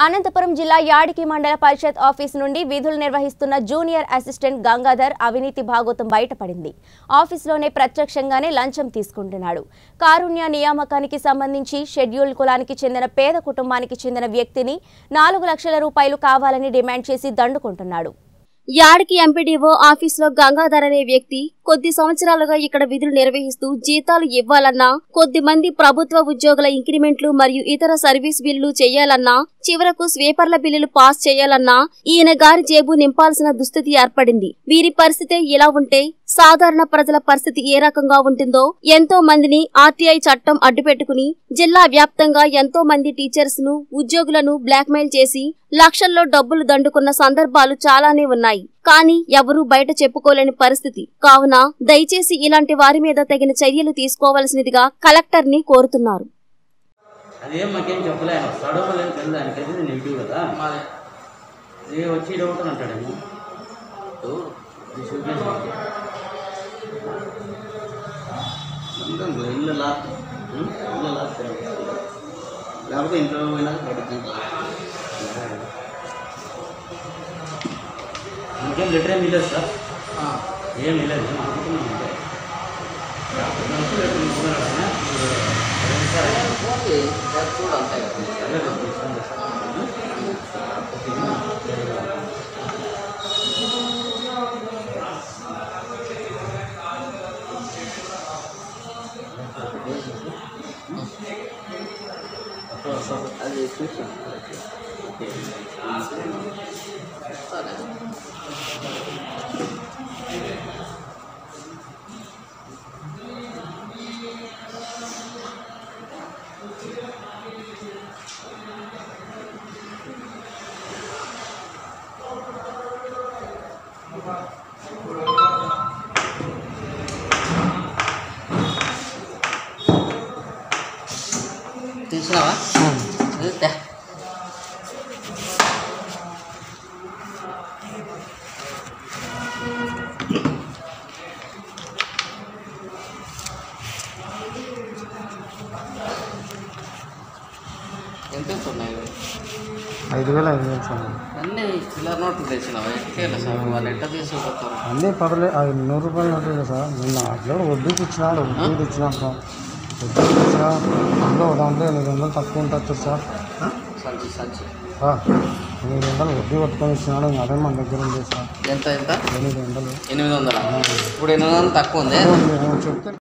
అనంతపురం జిల్లా యాడికి మండల పరిషత్ ఆఫీస్ నుండి విధులు నిర్వహిస్తున్న జూనియర్ అసిస్టెంట్ గంగాధర్ అవినీతి భాగోతం బయటపడింది ఆఫీస్లోనే ప్రత్యక్షంగానే లంచం తీసుకుంటున్నాడు కారుణ్య నియామకానికి సంబంధించి షెడ్యూల్ కులానికి చెందిన పేద కుటుంబానికి చెందిన వ్యక్తిని నాలుగు లక్షల రూపాయలు కావాలని డిమాండ్ చేసి దండుకుంటున్నాడు యాడికి ఎంపీడీఓ ఆఫీసులో గంగాధర్ అనే వ్యక్తి కొద్ది సంవత్సరాలుగా ఇక్కడ విధులు నిర్వహిస్తూ జీతాలు ఇవ్వాలన్నా కొద్ది మంది ప్రభుత్వ ఉద్యోగుల ఇంక్రిమెంట్లు మరియు ఇతర సర్వీస్ బిల్లులు చేయాలన్నా చివరకు స్వీపర్ల బిల్లులు పాస్ చేయాలన్నా ఈయన గారి జేబు నింపాల్సిన దుస్థితి ఏర్పడింది వీరి పరిస్థితే ఇలా ఉంటే సాధారణ ప్రజల పరిస్థితి ఏ రకంగా ఉంటుందో ఎంతో మందిని ఆర్టీఐ చట్టం అడ్డుపెట్టుకుని జిల్లా వ్యాప్తంగా ఎంతో మంది టీచర్స్ ను ఉద్యోగులను బ్లాక్మెయిల్ చేసి లక్షల్లో డబ్బులు దండుకున్న సందర్భాలు చాలానే ఉన్నాయి కానీ ఎవరూ బయట చెప్పుకోలేని పరిస్థితి కావున దయచేసి ఇలాంటి వారి మీద తగిన చర్యలు తీసుకోవాల్సినదిగా కలెక్టర్ ని కోరుతున్నారు అదేం మాకేం చెప్పలే ఆయన వస్తాడో లేని తెలియదు ఆయనకైతే నేను నెగిటివ్ కదా ఏ వచ్చి డౌట్ అని అంటాడేమో ఇది చూపించి ఇల్లు లాస్ట్ ఇల్లు లాస్ట్ లేకపోతే ఇంట్లో పోయినాక బయటకు ఇంకేం లెటర్ ఏం ఇవ్వలేదు సార్ ఏం ఇవ్వలేదు నేను అనుకుంటున్నాను అంతే. నాకు లెటర్ ఇస్తున్నాడు ఆయన. అదే సార్ అదే కదా, ఇస్తాను సార్. అది చూసాను తీసినావా తే. ఎంత ఎంత ఉన్నాయి ఇవి? ఐదు వేలు ఐదు వేలు సార్ అన్నీ చిల్లర నోట్లు తెచ్చినావా ఎట్లా సార్ వాళ్ళు ఎట్లా తీసుకుపోతారు అన్నీ పర్లేదు అది నూరు రూపాయలు నోట్లు సార్ నిన్న అట్లా వడ్డీకి ఇచ్చినాడు వడ్డీకి ఇచ్చినాడు సార్ వడ్డీకి ఇచ్చినా అందులో ఒక దాంట్లో ఎనిమిది వందలు తక్కువ ఉంటుంది సార్ సంచి సంచి సార్ ఎనిమిది వందలు వడ్డీ పట్టుకొని ఇచ్చినాడు ఇంకా అదే మన దగ్గర ఉంది సార్ ఎంత ఎంత ఎనిమిది వందలు ఎనిమిది వందల ఇప్పుడు ఎనిమిది వందలు తక్కువ ఉంది చెప్తే